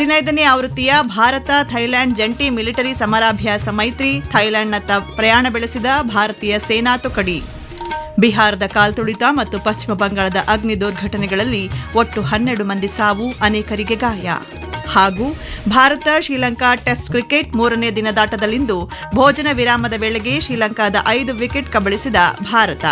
ಹದಿನೈದನೇ ಆವೃತ್ತಿಯ ಭಾರತ ಥೈಲ್ಯಾಂಡ್ ಜಂಟಿ ಮಿಲಿಟರಿ ಸಮರಾಭ್ಯಾಸ ಮೈತ್ರಿ ಥೈಲ್ಯಾಂಡ್ನತ್ತ ಪ್ರಯಾಣ ಬೆಳೆಸಿದ ಭಾರತೀಯ ಸೇನಾ ತುಕಡಿ ಬಿಹಾರದ ಕಾಲ್ತುಳಿತ ಮತ್ತು ಪಶ್ಚಿಮ ಬಂಗಾಳದ ಅಗ್ನಿ ದುರ್ಘಟನೆಗಳಲ್ಲಿ ಒಟ್ಟು ಹನ್ನೆರಡು ಮಂದಿ ಸಾವು ಅನೇಕರಿಗೆ ಗಾಯ ಹಾಗೂ ಭಾರತ ಶ್ರೀಲಂಕಾ ಟೆಸ್ಟ್ ಕ್ರಿಕೆಟ್ ಮೂರನೇ ದಿನದಾಟದಲ್ಲಿಂದು ಭೋಜನ ವಿರಾಮದ ವೇಳೆಗೆ ಶ್ರೀಲಂಕಾದ ಐದು ವಿಕೆಟ್ ಕಬಳಿಸಿದ ಭಾರತ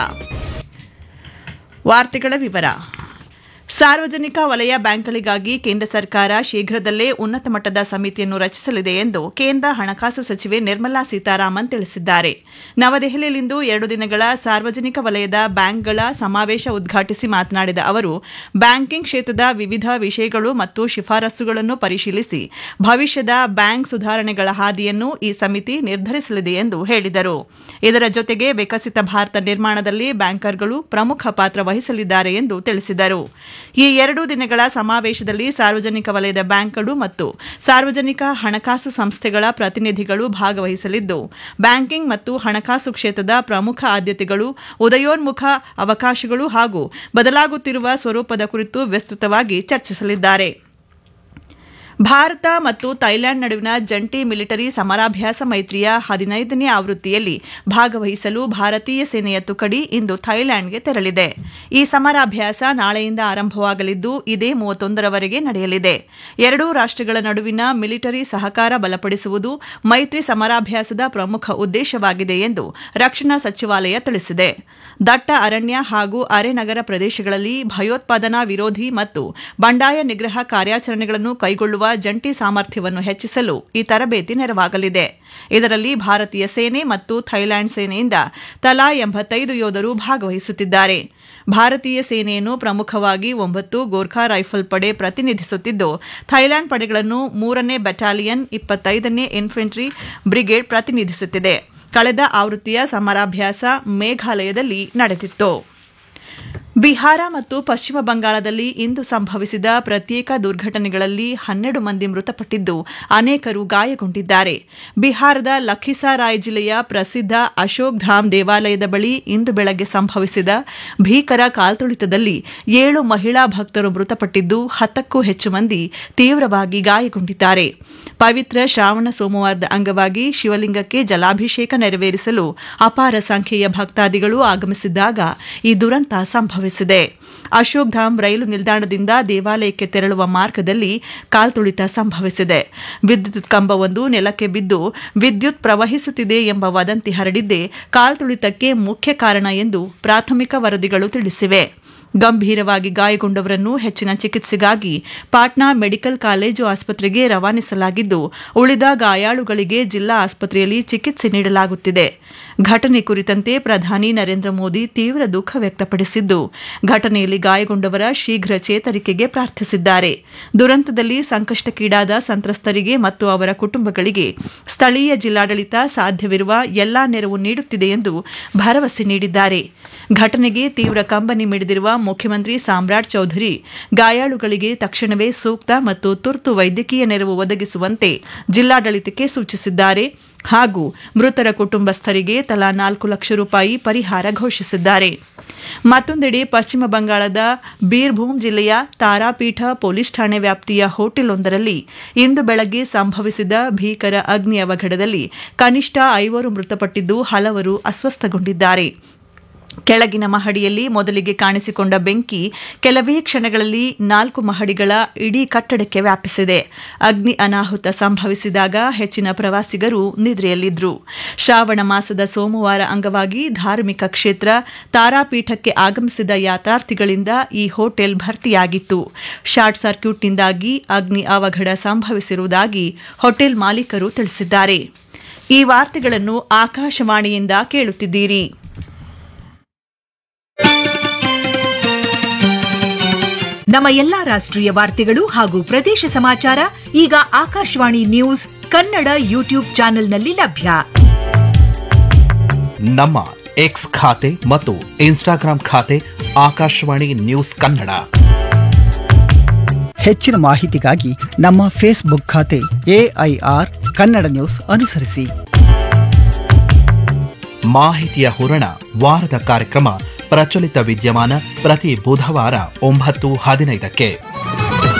ವಾರ್ತೆಗಳ ವಿವರ ಸಾರ್ವಜನಿಕ ವಲಯ ಬ್ಯಾಂಕ್ಗಳಿಗಾಗಿ ಕೇಂದ್ರ ಸರ್ಕಾರ ಶೀಘ್ರದಲ್ಲೇ ಉನ್ನತ ಮಟ್ಟದ ಸಮಿತಿಯನ್ನು ರಚಿಸಲಿದೆ ಎಂದು ಕೇಂದ್ರ ಹಣಕಾಸು ಸಚಿವೆ ನಿರ್ಮಲಾ ಸೀತಾರಾಮನ್ ತಿಳಿಸಿದ್ದಾರೆ ನವದೆಹಲಿಯಲ್ಲಿಂದು ಎರಡು ದಿನಗಳ ಸಾರ್ವಜನಿಕ ವಲಯದ ಬ್ಯಾಂಕ್ಗಳ ಸಮಾವೇಶ ಉದ್ಘಾಟಿಸಿ ಮಾತನಾಡಿದ ಅವರು ಬ್ಯಾಂಕಿಂಗ್ ಕ್ಷೇತ್ರದ ವಿವಿಧ ವಿಷಯಗಳು ಮತ್ತು ಶಿಫಾರಸುಗಳನ್ನು ಪರಿಶೀಲಿಸಿ ಭವಿಷ್ಯದ ಬ್ಯಾಂಕ್ ಸುಧಾರಣೆಗಳ ಹಾದಿಯನ್ನು ಈ ಸಮಿತಿ ನಿರ್ಧರಿಸಲಿದೆ ಎಂದು ಹೇಳಿದರು ಇದರ ಜೊತೆಗೆ ವಿಕಸಿತ ಭಾರತ ನಿರ್ಮಾಣದಲ್ಲಿ ಬ್ಯಾಂಕರ್ಗಳು ಪ್ರಮುಖ ಪಾತ್ರ ವಹಿಸಲಿದ್ದಾರೆ ಎಂದು ತಿಳಿಸಿದರು ಈ ಎರಡು ದಿನಗಳ ಸಮಾವೇಶದಲ್ಲಿ ಸಾರ್ವಜನಿಕ ವಲಯದ ಬ್ಯಾಂಕ್ಗಳು ಮತ್ತು ಸಾರ್ವಜನಿಕ ಹಣಕಾಸು ಸಂಸ್ಥೆಗಳ ಪ್ರತಿನಿಧಿಗಳು ಭಾಗವಹಿಸಲಿದ್ದು ಬ್ಯಾಂಕಿಂಗ್ ಮತ್ತು ಹಣಕಾಸು ಕ್ಷೇತ್ರದ ಪ್ರಮುಖ ಆದ್ಯತೆಗಳು ಉದಯೋನ್ಮುಖ ಅವಕಾಶಗಳು ಹಾಗೂ ಬದಲಾಗುತ್ತಿರುವ ಸ್ವರೂಪದ ಕುರಿತು ವಿಸ್ತೃತವಾಗಿ ಚರ್ಚಿಸಲಿದ್ದಾರೆ ಭಾರತ ಮತ್ತು ಥೈಲ್ಯಾಂಡ್ ನಡುವಿನ ಜಂಟಿ ಮಿಲಿಟರಿ ಸಮರಾಭ್ಯಾಸ ಮೈತ್ರಿಯ ಹದಿನೈದನೇ ಆವೃತ್ತಿಯಲ್ಲಿ ಭಾಗವಹಿಸಲು ಭಾರತೀಯ ಸೇನೆಯ ತುಕಡಿ ಇಂದು ಥೈಲ್ಯಾಂಡ್ಗೆ ತೆರಳಿದೆ ಈ ಸಮರಾಭ್ಯಾಸ ನಾಳೆಯಿಂದ ಆರಂಭವಾಗಲಿದ್ದು ಇದೇ ಮೂವತ್ತೊಂದರವರೆಗೆ ನಡೆಯಲಿದೆ ಎರಡೂ ರಾಷ್ಟ್ರಗಳ ನಡುವಿನ ಮಿಲಿಟರಿ ಸಹಕಾರ ಬಲಪಡಿಸುವುದು ಮೈತ್ರಿ ಸಮರಾಭ್ಯಾಸದ ಪ್ರಮುಖ ಉದ್ದೇಶವಾಗಿದೆ ಎಂದು ರಕ್ಷಣಾ ಸಚಿವಾಲಯ ತಿಳಿಸಿದೆ ದಟ್ಟ ಅರಣ್ಯ ಹಾಗೂ ಅರೆನಗರ ಪ್ರದೇಶಗಳಲ್ಲಿ ಭಯೋತ್ಪಾದನಾ ವಿರೋಧಿ ಮತ್ತು ಬಂಡಾಯ ನಿಗ್ರಹ ಕಾರ್ಯಾಚರಣೆಗಳನ್ನು ಕೈಗೊಳ್ಳುವ ಜಂಟಿ ಸಾಮರ್ಥ್ಯವನ್ನು ಹೆಚ್ಚಿಸಲು ಈ ತರಬೇತಿ ನೆರವಾಗಲಿದೆ ಇದರಲ್ಲಿ ಭಾರತೀಯ ಸೇನೆ ಮತ್ತು ಥೈಲ್ಯಾಂಡ್ ಸೇನೆಯಿಂದ ತಲಾ ಎಂಬತ್ತೈದು ಯೋಧರು ಭಾಗವಹಿಸುತ್ತಿದ್ದಾರೆ ಭಾರತೀಯ ಸೇನೆಯನ್ನು ಪ್ರಮುಖವಾಗಿ ಒಂಬತ್ತು ಗೋರ್ಖಾ ರೈಫಲ್ ಪಡೆ ಪ್ರತಿನಿಧಿಸುತ್ತಿದ್ದು ಥೈಲ್ಯಾಂಡ್ ಪಡೆಗಳನ್ನು ಮೂರನೇ ಬೆಟಾಲಿಯನ್ ಇಪ್ಪತ್ತೈದನೇ ಇನ್ಫೆಂಟ್ರಿ ಬ್ರಿಗೇಡ್ ಪ್ರತಿನಿಧಿಸುತ್ತಿದೆ ಕಳೆದ ಆವೃತ್ತಿಯ ಸಮರಾಭ್ಯಾಸ ಮೇಘಾಲಯದಲ್ಲಿ ನಡೆದಿತ್ತು ಬಿಹಾರ ಮತ್ತು ಪಶ್ಚಿಮ ಬಂಗಾಳದಲ್ಲಿ ಇಂದು ಸಂಭವಿಸಿದ ಪ್ರತ್ಯೇಕ ದುರ್ಘಟನೆಗಳಲ್ಲಿ ಹನ್ನೆರಡು ಮಂದಿ ಮೃತಪಟ್ಟಿದ್ದು ಅನೇಕರು ಗಾಯಗೊಂಡಿದ್ದಾರೆ ಬಿಹಾರದ ಲಖಿಸಾರಾಯ್ ಜಿಲ್ಲೆಯ ಪ್ರಸಿದ್ಧ ಅಶೋಕ್ ಧಾಮ್ ದೇವಾಲಯದ ಬಳಿ ಇಂದು ಬೆಳಗ್ಗೆ ಸಂಭವಿಸಿದ ಭೀಕರ ಕಾಲ್ತುಳಿತದಲ್ಲಿ ಏಳು ಮಹಿಳಾ ಭಕ್ತರು ಮೃತಪಟ್ಟಿದ್ದು ಹತ್ತಕ್ಕೂ ಹೆಚ್ಚು ಮಂದಿ ತೀವ್ರವಾಗಿ ಗಾಯಗೊಂಡಿದ್ದಾರೆ ಪವಿತ್ರ ಶ್ರಾವಣ ಸೋಮವಾರದ ಅಂಗವಾಗಿ ಶಿವಲಿಂಗಕ್ಕೆ ಜಲಾಭಿಷೇಕ ನೆರವೇರಿಸಲು ಅಪಾರ ಸಂಖ್ಯೆಯ ಭಕ್ತಾದಿಗಳು ಆಗಮಿಸಿದ್ದಾಗ ಈ ದುರಂತ ಸಂಭವಿಸಿದೆ ಅಶೋಕ್ ಧಾಮ್ ರೈಲು ನಿಲ್ದಾಣದಿಂದ ದೇವಾಲಯಕ್ಕೆ ತೆರಳುವ ಮಾರ್ಗದಲ್ಲಿ ಕಾಲ್ತುಳಿತ ಸಂಭವಿಸಿದೆ ವಿದ್ಯುತ್ ಕಂಬವೊಂದು ನೆಲಕ್ಕೆ ಬಿದ್ದು ವಿದ್ಯುತ್ ಪ್ರವಹಿಸುತ್ತಿದೆ ಎಂಬ ವದಂತಿ ಹರಡಿದ್ದೇ ಕಾಲ್ತುಳಿತಕ್ಕೆ ಮುಖ್ಯ ಕಾರಣ ಎಂದು ಪ್ರಾಥಮಿಕ ವರದಿಗಳು ತಿಳಿಸಿವೆ ಗಂಭೀರವಾಗಿ ಗಾಯಗೊಂಡವರನ್ನು ಹೆಚ್ಚಿನ ಚಿಕಿತ್ಸೆಗಾಗಿ ಪಾಟ್ನಾ ಮೆಡಿಕಲ್ ಕಾಲೇಜು ಆಸ್ಪತ್ರೆಗೆ ರವಾನಿಸಲಾಗಿದ್ದು ಉಳಿದ ಗಾಯಾಳುಗಳಿಗೆ ಜಿಲ್ಲಾ ಆಸ್ಪತ್ರೆಯಲ್ಲಿ ಚಿಕಿತ್ಸೆ ನೀಡಲಾಗುತ್ತಿದೆ ಘಟನೆ ಕುರಿತಂತೆ ಪ್ರಧಾನಿ ನರೇಂದ್ರ ಮೋದಿ ತೀವ್ರ ದುಃಖ ವ್ಯಕ್ತಪಡಿಸಿದ್ದು ಘಟನೆಯಲ್ಲಿ ಗಾಯಗೊಂಡವರ ಶೀಘ್ರ ಚೇತರಿಕೆಗೆ ಪ್ರಾರ್ಥಿಸಿದ್ದಾರೆ ದುರಂತದಲ್ಲಿ ಸಂಕಷ್ಟಕ್ಕೀಡಾದ ಸಂತ್ರಸ್ತರಿಗೆ ಮತ್ತು ಅವರ ಕುಟುಂಬಗಳಿಗೆ ಸ್ಥಳೀಯ ಜಿಲ್ಲಾಡಳಿತ ಸಾಧ್ಯವಿರುವ ಎಲ್ಲಾ ನೆರವು ನೀಡುತ್ತಿದೆ ಎಂದು ಭರವಸೆ ನೀಡಿದ್ದಾರೆ ಘಟನೆಗೆ ತೀವ್ರ ಕಂಬನಿ ಮಿಡಿದಿರುವ ಮುಖ್ಯಮಂತ್ರಿ ಸಾಮ್ರಾಟ್ ಚೌಧರಿ ಗಾಯಾಳುಗಳಿಗೆ ತಕ್ಷಣವೇ ಸೂಕ್ತ ಮತ್ತು ತುರ್ತು ವೈದ್ಯಕೀಯ ನೆರವು ಒದಗಿಸುವಂತೆ ಜಿಲ್ಲಾಡಳಿತಕ್ಕೆ ಸೂಚಿಸಿದ್ದಾರೆ ಹಾಗೂ ಮೃತರ ಕುಟುಂಬಸ್ಥರಿಗೆ ತಲಾ ನಾಲ್ಕು ಲಕ್ಷ ರೂಪಾಯಿ ಪರಿಹಾರ ಘೋಷಿಸಿದ್ದಾರೆ ಮತ್ತೊಂದೆಡೆ ಪಶ್ಚಿಮ ಬಂಗಾಳದ ಬೀರ್ಭೂಮ್ ಜಿಲ್ಲೆಯ ತಾರಾಪೀಠ ಪೊಲೀಸ್ ಠಾಣೆ ವ್ಯಾಪ್ತಿಯ ಹೋಟೆಲ್ವೊಂದರಲ್ಲಿ ಇಂದು ಬೆಳಗ್ಗೆ ಸಂಭವಿಸಿದ ಭೀಕರ ಅಗ್ನಿ ಅವಘಡದಲ್ಲಿ ಕನಿಷ್ಠ ಐವರು ಮೃತಪಟ್ಟಿದ್ದು ಹಲವರು ಅಸ್ವಸ್ಥಗೊಂಡಿದ್ದಾರೆ ಕೆಳಗಿನ ಮಹಡಿಯಲ್ಲಿ ಮೊದಲಿಗೆ ಕಾಣಿಸಿಕೊಂಡ ಬೆಂಕಿ ಕೆಲವೇ ಕ್ಷಣಗಳಲ್ಲಿ ನಾಲ್ಕು ಮಹಡಿಗಳ ಇಡೀ ಕಟ್ಟಡಕ್ಕೆ ವ್ಯಾಪಿಸಿದೆ ಅಗ್ನಿ ಅನಾಹುತ ಸಂಭವಿಸಿದಾಗ ಹೆಚ್ಚಿನ ಪ್ರವಾಸಿಗರು ನಿದ್ರೆಯಲ್ಲಿದ್ದರು ಶ್ರಾವಣ ಮಾಸದ ಸೋಮವಾರ ಅಂಗವಾಗಿ ಧಾರ್ಮಿಕ ಕ್ಷೇತ್ರ ತಾರಾಪೀಠಕ್ಕೆ ಆಗಮಿಸಿದ ಯಾತ್ರಾರ್ಥಿಗಳಿಂದ ಈ ಹೋಟೆಲ್ ಭರ್ತಿಯಾಗಿತ್ತು ಶಾರ್ಟ್ ಸರ್ಕ್ಯೂಟ್ನಿಂದಾಗಿ ಅಗ್ನಿ ಅವಘಡ ಸಂಭವಿಸಿರುವುದಾಗಿ ಹೋಟೆಲ್ ಮಾಲೀಕರು ತಿಳಿಸಿದ್ದಾರೆ ಈ ವಾರ್ತೆಗಳನ್ನು ಆಕಾಶವಾಣಿಯಿಂದ ಕೇಳುತ್ತಿದ್ದೀರಿ ನಮ್ಮ ಎಲ್ಲಾ ರಾಷ್ಟ್ರೀಯ ವಾರ್ತೆಗಳು ಹಾಗೂ ಪ್ರದೇಶ ಸಮಾಚಾರ ಈಗ ಆಕಾಶವಾಣಿ ನ್ಯೂಸ್ ಕನ್ನಡ ಯೂಟ್ಯೂಬ್ ಚಾನೆಲ್ನಲ್ಲಿ ಲಭ್ಯ ನಮ್ಮ ಎಕ್ಸ್ ಖಾತೆ ಮತ್ತು ಇನ್ಸ್ಟಾಗ್ರಾಂ ಖಾತೆ ಆಕಾಶವಾಣಿ ನ್ಯೂಸ್ ಕನ್ನಡ ಹೆಚ್ಚಿನ ಮಾಹಿತಿಗಾಗಿ ನಮ್ಮ ಫೇಸ್ಬುಕ್ ಖಾತೆ ಎಐಆರ್ ಕನ್ನಡ ನ್ಯೂಸ್ ಅನುಸರಿಸಿ ಮಾಹಿತಿಯ ಹೂರಣ ವಾರದ ಕಾರ್ಯಕ್ರಮ ಪ್ರಚಲಿತ ವಿದ್ಯಮಾನ ಪ್ರತಿ ಬುಧವಾರ ಒಂಬತ್ತು ಹದಿನೈದಕ್ಕೆ